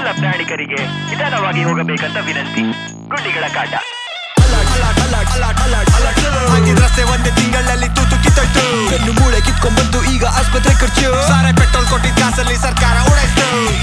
ಎಲ್ಲ ಪ್ರಯಾಣಿಕರಿಗೆ ನಿಧಾನವಾಗಿ ಹೋಗಬೇಕಂತ ವಿನಂತಿ ಗುಂಡಿಗಳ ಕಾಟ ಹಾಕಿದ ರಸ್ತೆ ಒಂದೇ ತಿಂಗಳಲ್ಲಿ ತೂತು ಕಿತ್ತೋಯ್ತು ಬೆನ್ನು ಮೂಳೆ ಕಿತ್ಕೊಂಡ್ಬಂದು ಈಗ ಆಸ್ಪತ್ರೆ ಖರ್ಚು ಸಾರೆ ಪೆಟ್ರೋಲ್ ಕೊಟ್ಟಿದ್ದ ಕಾಸಲ್ಲಿ ಸರ್ಕಾರ ಉಡಾಯ್ತು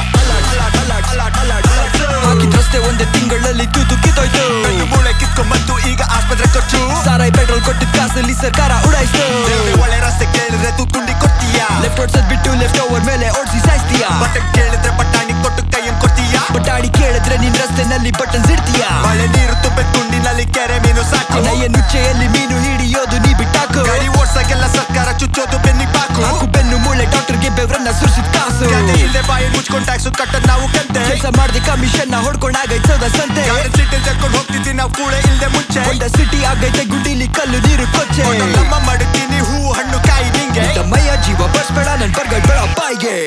ಹಾಕಿದ ರಸ್ತೆ ಒಂದೇ ತಿಂಗಳಲ್ಲಿ ತೂತು ಕಿತ್ತೋಯ್ತು ಬೆನ್ನು ಮೂಳೆ ಕಿತ್ಕೊಂಡ್ಬಂದು ಈಗ ಆಸ್ಪತ್ರೆ ಖರ್ಚು ಸಾರಾಯಿ ಪೆಟ್ರೋಲ್ ಕೊಟ್ಟಿದ್ದ ಕಾಸಲ್ಲಿ ಸರ್ಕಾರ ಉಡಾಯಿಸ್ತು ದೇವ್ರೆ ಒಳ್ಳೆ ರಸ್ತೆ ಕೇಳಿದ್ರೆ ತೂ ತುಂಡಿ ಕೊಡ್ತೀಯಾ ಲೆಫ್ಟ್ ಓಡ್ಸದ್ ಬಿಟ್ಟು ಲೆಫ್ಟ್ ಓವರ್ ಮೇಲೆ ಓಡಿಸಿ ಸಾಯಿಸ್ತೀಯಾ ಬಟ್ಟೆ ಕೇಳಿದ್ರೆ ಬಟಾಣಿ ಕೊಟ್ಟು ಕೈಯನ್ನು ಕೊಡ್ತೀಯಾ ಬಟಾಣಿ ಕೇಳಿದ್ರೆ ನಿನ್ ರಸ್ತೆನಲ್ಲಿ ಬಟನ್ ಇಡ್ತೀಯಾ ಮಳೆ ನೀರು ತುಪ್ಪದ ಗುಂಡಿನಲ್ಲಿ ಕೆರೆ ಮೀನು ಸಾಕು ನಯ್ಯ ನುಚ್ಚೆಯಲ್ಲಿ ಮೀನು ಹಿಡಿಯೋದು ನೀ ಬಿಟ್ಟಾಕು ಗಾಡಿ ಓಡ್ಸಕ್ಕೆಲ್ಲ ಸರ್ಕಾರ ಚುಚ್ಚೋದು ಬೆನ್ನಿ ಪಾಕು ಹಾಕು ಬೆನ್ನು ಮೂಳೆ ಡಾಕ್ಟರ್ಗೆ ಬೆವರನ್ನ ಸುರಿಸಿದ ಕಾಸು ಗಾಡಿ ಇಲ್ಲದೆ ಬಾಯಿ ಮುಚ್ಕೊಂಡ್ ಟ್ಯಾಕ್ಸು ಕಟ್ಟದ್ ನಾವು ಕಂತೆ ಕೆಲಸ ಮಾಡ್ದೆ ಕಮಿಷನ್ ನ ಹೊಡ್ಕೊಂಡಾಗೈತೆ ಸೌದ ಸಂತೆ ಗಾಡಿ ಸೀಟಲ್ಲಿ ಜರ್ಕೊಂಡು ಹೋಗ್ತಿದ್ವಿ ನಾವು ಕೂಳೆ ಇಲ್ದೆ ಮುಂಚೆ ಹೊಂಡ ಸಿಟಿ ಆಗೈತೆ ಗುಂಡಿಲಿ ಕಲ್ಲು ನೀರು ಕೊಚ್ಚೆ ನಮ್ಮ ಮಡುತ್ತೀನಿ ಹೂ ಹಣ್ಣು ಕಾಯಿ ನಿಂಗೆ ಮೈಯ ಜೀವ ಬರ್ಸ್ಬೇಡ ನನ್ ಬರ್ಗಡ್ ಬೇಡ ಬಾಯ್ಗೆ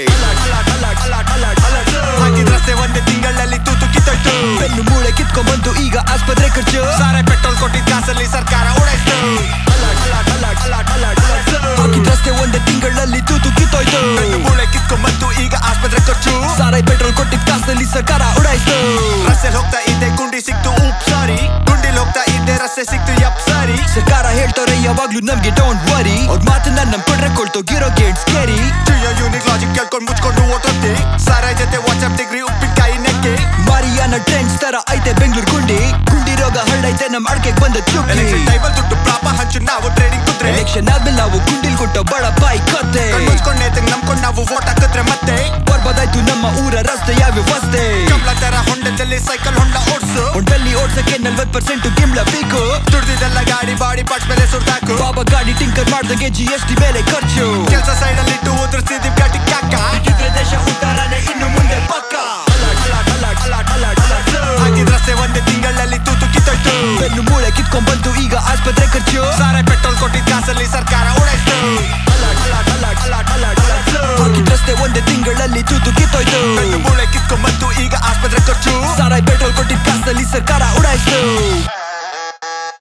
ಹಾಕಿದ ರಸ್ತೆ ಒಂದೇ ತಿಂಗಳಲ್ಲಿ ತೂತು ಕಿತ್ತೋಯ್ತು ಬೆನ್ನು ಮೂಳೆ ಕಿತ್ಕೊಂಡ್ಬಂದು ಈಗ ಆಸ್ಪತ್ರೆ ಖರ್ಚು ಸಾರೆ ಪೆಟ್ರೋಲ್ ಕೊಟ್ಟಿದ್ದ ಕಾಸಲ್ಲಿ ಸರ್ಕಾರ ಉಡಾಯ್ತು ಹಾಕಿದ ರಸ್ತೆ ಒಂದೇ ತಿಂಗಳಲ್ಲಿ ತೂತು ಕಿತ್ತೋಯ್ತು ಬೆನ್ನು ಮೂಳೆ ಕಿತ್ಕೊಂಡ್ಬಂದು ಈಗ ಆಸ್ಪತ್ರೆ ಖರ್ಚು ಸಾರಾಯಿ ಪೆಟ್ರೋಲ್ ಕೊಟ್ಟಿದ್ದ ಕಾಸಲ್ಲಿ ಸರ್ಕಾರ ಉಡಾಯಿಸ್ತು ರಸ್ತೆ ಹೋಗ್ತಾ ಇದ್ದೆ ಗುಂಡಿ ಸಿಕ್ತು ಉಪ್ ಸಾರಿ ಗುಂಡಿಲ್ ಹೋಗ್ತಾ ಇದ್ದೆ ರಸ್ತೆ ಸಿಕ್ತು ಯಪ್ ಸಾರಿ ಸರ್ಕಾರ ಹೇಳ್ತವ್ರೆ ಯಾವಾಗ್ಲೂ ನಮ್ಗೆ ಡೋಂಟ್ ವರಿ ಅವ್ರ ಮಾತನ್ನ ನಂಬ್ಕೊಂಡ್ರೆ ಕೊಳ್ತೋಗಿರೋ ಗೇಟ್ ಸ್ಕೇರಿ ಟಿಯೋ ಯೂನಿಕ್ ಲಾಜಿಕ್ ಕೇಳ್ಕೊಂಡು ಮುಚ್ಕೊಂಡು ಓಟೋತಿ ಸಾರಾಯಿ ಜೊತೆ ವಾಟ್ಸಪ್ ಡಿಗ್ರಿ ಉಪ್ಪಿನಕಾಯಿ ನೆಕ್ಕೆ ಮಾರಿಯಾನ ಟ್ರೆಂಡ್ಸ್ ತರ ಐತೆ ಬೆಂಗಳೂರು ಗುಂಡಿ ಗುಂಡಿ ರೋಗ ಹರಡೈತೆ ನಮ್ ಅಡ್ಕೆಗ್ ಬಂದ ಚುಕ್ಕಿ ಎಲೆಕ್ಷನ್ ಟೈಮಲ್ ದುಡ್ಡು ಪ್ರಾಪ ಹಂಚು ನಾವು ಟ್ರೇಡಿಂಗ್ ಕುದ್ರೆ ಎಲೆಕ್ಷನ್ ಆದ್ಮೇಲೆ ನಾವು ಗುಂಡಿಲ್ ಕೊಟ್ಟ ಬಡ ಬಾಯಿ ಕತ್ತೆ ಮುಚ್ಕೊಂಡ್ ನೇತಂಗ್ ನಂಬ್ಕೊಂಡ್ ನಾವು ವೋಟ್ ಹಾಕಿದ್ರೆ ಮತ್ತೆ ಬರ್ಬೋದಾಯ್ತು ನಮ್ಮ ಊರ ರಸ್ತೆ ಯಾವ ವ್ಯವಸ್ಥೆ ಕಮಲ ತರ ಹೊಂಡದಲ್ಲಿ ಸೈಕಲ್ ಹೊಂಡ ಓಡ್ಸು ಹೊಂಡಲ್ಲಿ ಓಡ್ಸಕ್ಕೆ ನಲ್ವತ್ ಪರ್ಸೆಂಟ್ ಗಿಮ್ಲ ಬೇಕು ದುಡ್ದಿದ್ದೆಲ್ಲ ಗಾಡಿ ಬಾಡಿ ಪಾರ್ಟ್ಸ್ ಮೇಲೆ ಸುರ್ದಾಕು ಬಾಬಾ ಗಾಡಿ ಟಿಂಕರ್ ಮಾಡ್ದಂಗೆ ಜಿ ಎಸ್ ಟಿ ಮೇಲೆ ಖರ್ಚು ಕೆಲಸ ಸೈಡ್ ಅಲ್ಲಿ ಇಟ್ಟು ಉದ್ರಿಸ್ತಿದ್ದೀವಿ ಗಾಡಿ ಕಾಕ ಇದ್ರೆ ದೇಶ ಉದ್ದಾರನೆ ಇನ್ನು ಮುಂದೆ ಪಕ್ಕ ಹಾಕಿದ ರಸ್ತೆ ಒಂದೇ ತಿಂಗಳಲ್ಲಿ ತೂತು ಕಿತ್ತೋಯ್ತು ಬೆನ್ನು ಮೂಳೆ ಕಿತ್ಕೊಂಡ್ಬಂದು ಈಗ ಆಸ್ಪತ್ರೆ ಖರ್ಚು ಸಾರೆ ಪೆಟ್ರೋಲ್ ಕೊಟ್ಟಿದ್ದ ಕಾಸಲ್ಲಿ ಸರ್ಕಾರ ಉಡಾಯ್ತು